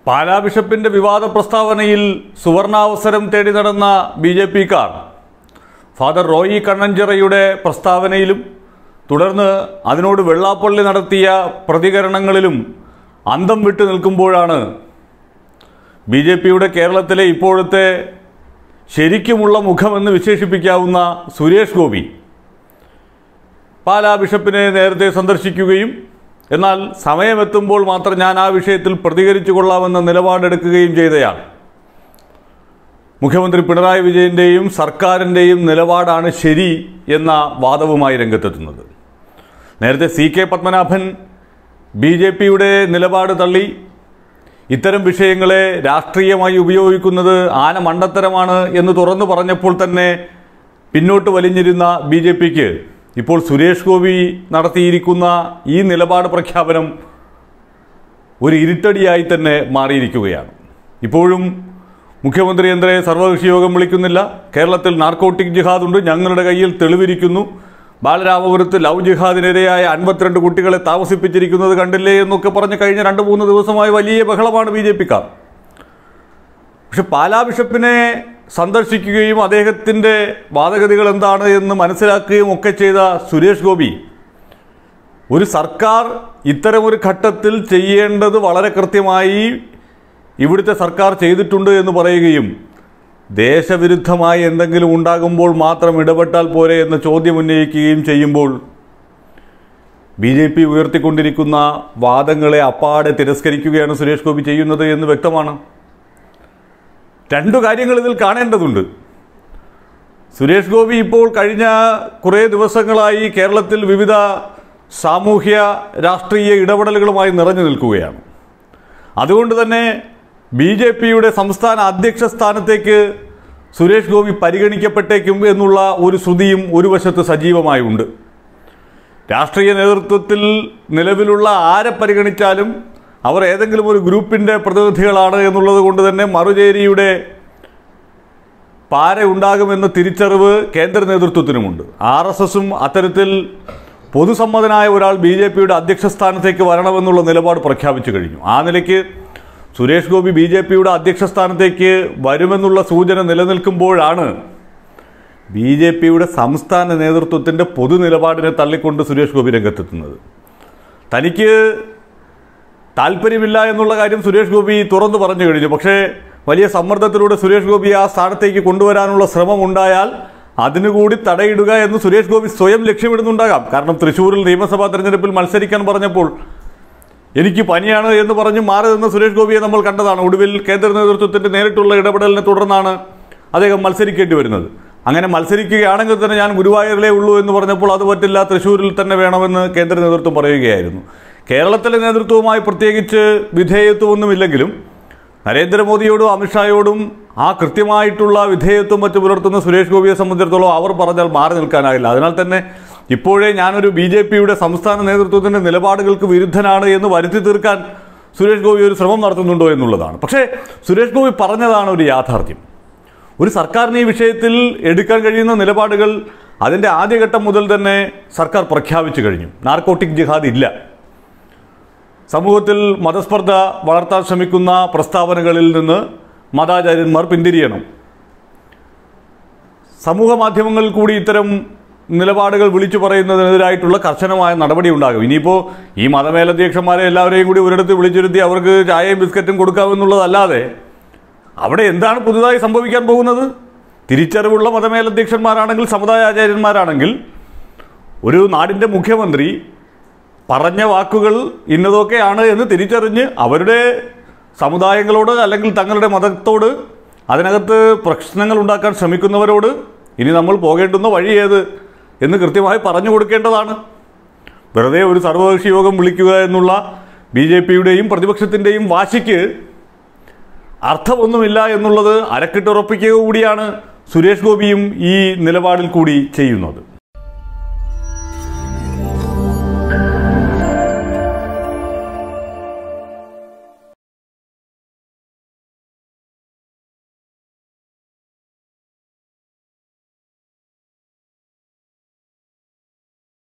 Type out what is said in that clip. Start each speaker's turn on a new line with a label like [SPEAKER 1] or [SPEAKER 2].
[SPEAKER 1] പാലാ ബിഷപ്പിന്റെ വിവാദ പ്രസ്താവനയിൽ സുവർണാവസരം തേടി നടന്ന ബി ജെ പിക്കാർ ഫാദർ റോയി കണ്ണഞ്ചിറയുടെ പ്രസ്താവനയിലും തുടർന്ന് അതിനോട് വെള്ളാപ്പള്ളി നടത്തിയ പ്രതികരണങ്ങളിലും അന്തം വിട്ടു നിൽക്കുമ്പോഴാണ് ബി ജെ പിയുടെ കേരളത്തിലെ ഇപ്പോഴത്തെ ശരിക്കുമുള്ള മുഖമെന്ന് വിശേഷിപ്പിക്കാവുന്ന സുരേഷ് ഗോപി പാലാ ബിഷപ്പിനെ നേരത്തെ സന്ദർശിക്കുകയും എന്നാൽ സമയമെത്തുമ്പോൾ മാത്രം ഞാൻ ആ വിഷയത്തിൽ പ്രതികരിച്ചു കൊള്ളാമെന്ന നിലപാടെടുക്കുകയും ചെയ്തയാൾ മുഖ്യമന്ത്രി പിണറായി വിജയൻ്റെയും സർക്കാരിൻ്റെയും നിലപാടാണ് ശരി എന്ന വാദവുമായി രംഗത്തെത്തുന്നത് നേരത്തെ C K Padmanabhan B J പിയുടെ നിലപാട് തള്ളി ഇത്തരം വിഷയങ്ങളെ രാഷ്ട്രീയമായി ഉപയോഗിക്കുന്നത് ആന മണ്ടത്തരമാണ് എന്ന് തുറന്നു പറഞ്ഞപ്പോൾ തന്നെ പിന്നോട്ട് വലിഞ്ഞിരുന്ന ബി ജെ പിക്ക് ഇപ്പോൾ സുരേഷ് ഗോപി നടത്തിയിരിക്കുന്ന ഈ നിലപാട് പ്രഖ്യാപനം ഒരു ഇരുട്ടടിയായി തന്നെ മാറിയിരിക്കുകയാണ് ഇപ്പോഴും മുഖ്യമന്ത്രി എന്തേ സർവകക്ഷി യോഗം വിളിക്കുന്നില്ല കേരളത്തിൽ നാർക്കോട്ടിക് ജിഹാദ് ഉണ്ട് ഞങ്ങളുടെ കയ്യിൽ തെളിവിരിക്കുന്നു ബാലരാമപുരത്ത് ലവ് ജിഹാദിനിരയായ അൻപത്തിരണ്ട് കുട്ടികളെ താമസിപ്പിച്ചിരിക്കുന്നത് കണ്ടില്ലേ എന്നൊക്കെ പറഞ്ഞ് കഴിഞ്ഞ രണ്ട് മൂന്ന് ദിവസമായി വലിയ ബഹളമാണ് ബി ജെ പിക്കാർ പക്ഷെ പാലാ ബിഷപ്പിനെ സന്ദർശിക്കുകയും അദ്ദേഹത്തിൻ്റെ വാദഗതികൾ എന്താണ് എന്ന് മനസ്സിലാക്കുകയും ഒക്കെ ചെയ്ത സുരേഷ് ഗോപി ഒരു സർക്കാർ ഇത്തരമൊരു ഘട്ടത്തിൽ ചെയ്യേണ്ടത് വളരെ കൃത്യമായി ഇവിടുത്തെ സർക്കാർ ചെയ്തിട്ടുണ്ട് എന്ന് പറയുകയും ദേശവിരുദ്ധമായി എന്തെങ്കിലും ഉണ്ടാകുമ്പോൾ മാത്രം ഇടപെട്ടാൽ പോരെ എന്ന ചോദ്യം ഉന്നയിക്കുകയും ചെയ്യുമ്പോൾ ബി ജെ പി ഉയർത്തിക്കൊണ്ടിരിക്കുന്ന വാദങ്ങളെ അപ്പാടെ തിരസ്കരിക്കുകയാണ് സുരേഷ് ഗോപി ചെയ്യുന്നത് എന്ന് വ്യക്തമാണ് രണ്ടു കാര്യങ്ങൾ ഇതിൽ കാണേണ്ടതുണ്ട് സുരേഷ് ഗോപി ഇപ്പോൾ കഴിഞ്ഞ കുറേ ദിവസങ്ങളായി കേരളത്തിൽ വിവിധ സാമൂഹ്യ രാഷ്ട്രീയ ഇടപെടലുകളുമായി നിറഞ്ഞു നിൽക്കുകയാണ് അതുകൊണ്ട് തന്നെ ബി ജെ പിയുടെ സംസ്ഥാന അധ്യക്ഷ സ്ഥാനത്തേക്ക് സുരേഷ് ഗോപി പരിഗണിക്കപ്പെട്ടേക്കും എന്നുള്ള ഒരു ശ്രുതിയും ഒരു വശത്ത് സജീവമായി ഉണ്ട് രാഷ്ട്രീയ നേതൃത്വത്തിൽ നിലവിലുള്ള ആരെ പരിഗണിച്ചാലും അവർ ഏതെങ്കിലും ഒരു ഗ്രൂപ്പിൻ്റെ പ്രതിനിധികളാണ് എന്നുള്ളത് കൊണ്ട് തന്നെ മറുചേരിയുടെ പാര ഉണ്ടാകുമെന്ന തിരിച്ചറിവ് കേന്ദ്ര നേതൃത്വത്തിനുമുണ്ട് ആർ എസ് എസും അത്തരത്തിൽ പൊതുസമ്മതനായ ഒരാൾ ബി ജെ പിയുടെ അധ്യക്ഷ സ്ഥാനത്തേക്ക് വരണമെന്നുള്ള നിലപാട് പ്രഖ്യാപിച്ചു കഴിഞ്ഞു ആ നിലയ്ക്ക് സുരേഷ് ഗോപി ബി ജെ പിയുടെ അധ്യക്ഷ സ്ഥാനത്തേക്ക് വരുമെന്നുള്ള സൂചന നിലനിൽക്കുമ്പോഴാണ് ബി ജെ പിയുടെ സംസ്ഥാന നേതൃത്വത്തിൻ്റെ പൊതു നിലപാടിനെ തള്ളിക്കൊണ്ട് സുരേഷ് ഗോപി രംഗത്തെത്തുന്നത് തനിക്ക് താല്പര്യമില്ല എന്നുള്ള കാര്യം സുരേഷ് ഗോപി തുറന്നു പറഞ്ഞു കഴിഞ്ഞു പക്ഷേ വലിയ സമ്മർദ്ദത്തിലൂടെ സുരേഷ് ഗോപി ആ സ്ഥാനത്തേക്ക് കൊണ്ടുവരാനുള്ള ശ്രമം ഉണ്ടായാൽ അതിനുകൂടി തടയിടുക എന്ന് സുരേഷ് ഗോപി സ്വയം ലക്ഷ്യമിടുന്നുണ്ടാകാം കാരണം തൃശ്ശൂരിൽ നിയമസഭാ തെരഞ്ഞെടുപ്പിൽ മത്സരിക്കാൻ പറഞ്ഞപ്പോൾ എനിക്ക് പനിയാണ് എന്ന് പറഞ്ഞ് മാറി നിന്ന സുരേഷ് ഗോപിയെ നമ്മൾ കണ്ടതാണ് ഒടുവിൽ കേന്ദ്ര നേതൃത്വത്തിന്റെ നേരിട്ടുള്ള ഇടപെടലിനെ തുടർന്നാണ് അദ്ദേഹം മത്സരിക്കേണ്ടി വരുന്നത് അങ്ങനെ മത്സരിക്കുകയാണെങ്കിൽ തന്നെ ഞാൻ ഗുരുവായൂരിലേ ഉള്ളൂ എന്ന് പറഞ്ഞപ്പോൾ അത് പറ്റില്ല തൃശ്ശൂരിൽ തന്നെ വേണമെന്ന് കേന്ദ്ര നേതൃത്വം പറയുകയായിരുന്നു കേരളത്തിലെ നേതൃത്വവുമായി പ്രത്യേകിച്ച് വിധേയത്വമൊന്നുമില്ലെങ്കിലും നരേന്ദ്രമോദിയോടും അമിത്ഷായോടും ആ കൃത്യമായിട്ടുള്ള വിധേയത്വം മറ്റ് പുലർത്തുന്ന സുരേഷ് ഗോപിയെ സംബന്ധിച്ചിടത്തോളം അവർ പറഞ്ഞാൽ മാറി നിൽക്കാനാകില്ല അതിനാൽ തന്നെ ഇപ്പോഴേ ഞാനൊരു ബി ജെ പിയുടെ സംസ്ഥാന നേതൃത്വത്തിൻ്റെ നിലപാടുകൾക്ക് വിരുദ്ധനാണ് എന്ന് വരുത്തി തീർക്കാൻ സുരേഷ് ഗോപി ഒരു ശ്രമം നടത്തുന്നുണ്ടോ എന്നുള്ളതാണ് പക്ഷേ സുരേഷ് ഗോപി പറഞ്ഞതാണ് ഒരു യാഥാർത്ഥ്യം ഒരു സർക്കാരിന് ഈ വിഷയത്തിൽ എടുക്കാൻ കഴിയുന്ന നിലപാടുകൾ അതിൻ്റെ ആദ്യഘട്ടം മുതൽ തന്നെ സർക്കാർ പ്രഖ്യാപിച്ചു കഴിഞ്ഞു നാർക്കോട്ടിക് ജിഹാദ് ഇല്ല സമൂഹത്തിൽ മതസ്പർദ്ധ വളർത്താൻ ശ്രമിക്കുന്ന പ്രസ്താവനകളിൽ നിന്ന് മതാചാര്യന്മാർ പിന്തിരിയണം സമൂഹ മാധ്യമങ്ങളിൽ കൂടി ഇത്തരം നിലപാടുകൾ വിളിച്ചു പറയുന്നതിനെതിരായിട്ടുള്ള കർശനമായ നടപടി ഉണ്ടാകും ഇനിയിപ്പോൾ ഈ മതമേലധ്യക്ഷന്മാരെ എല്ലാവരെയും കൂടി ഒരിടത്ത് വിളിച്ചിരുത്തി അവർക്ക് ചായയും ബിസ്ക്കറ്റും കൊടുക്കാമെന്നുള്ളതല്ലാതെ അവിടെ എന്താണ് പുതുതായി സംഭവിക്കാൻ പോകുന്നത് തിരിച്ചറിവുള്ള മതമേലധ്യക്ഷന്മാരാണെങ്കിൽ സമുദായ ആചാര്യന്മാരാണെങ്കിൽ ഒരു നാടിൻ്റെ മുഖ്യമന്ത്രി പറഞ്ഞ വാക്കുകൾ ഇന്നതൊക്കെയാണ് എന്ന് തിരിച്ചറിഞ്ഞ് അവരുടെ സമുദായങ്ങളോട് അല്ലെങ്കിൽ തങ്ങളുടെ മതത്തോട് അതിനകത്ത് പ്രശ്നങ്ങൾ ഉണ്ടാക്കാൻ ശ്രമിക്കുന്നവരോട് ഇനി നമ്മൾ പോകേണ്ടുന്ന വഴി ഏത് എന്ന് കൃത്യമായി പറഞ്ഞു കൊടുക്കേണ്ടതാണ് വെറുതെ ഒരു സർവകക്ഷി യോഗം വിളിക്കുക എന്നുള്ള ബി ജെ പിയുടെയും പ്രതിപക്ഷത്തിൻ്റെയും വാശിക്ക് അർത്ഥമൊന്നുമില്ല എന്നുള്ളത് അരക്കിട്ടുറപ്പിക്കുക കൂടിയാണ് സുരേഷ് ഗോപിയും ഈ നിലപാടിൽ കൂടി ചെയ്യുന്നത്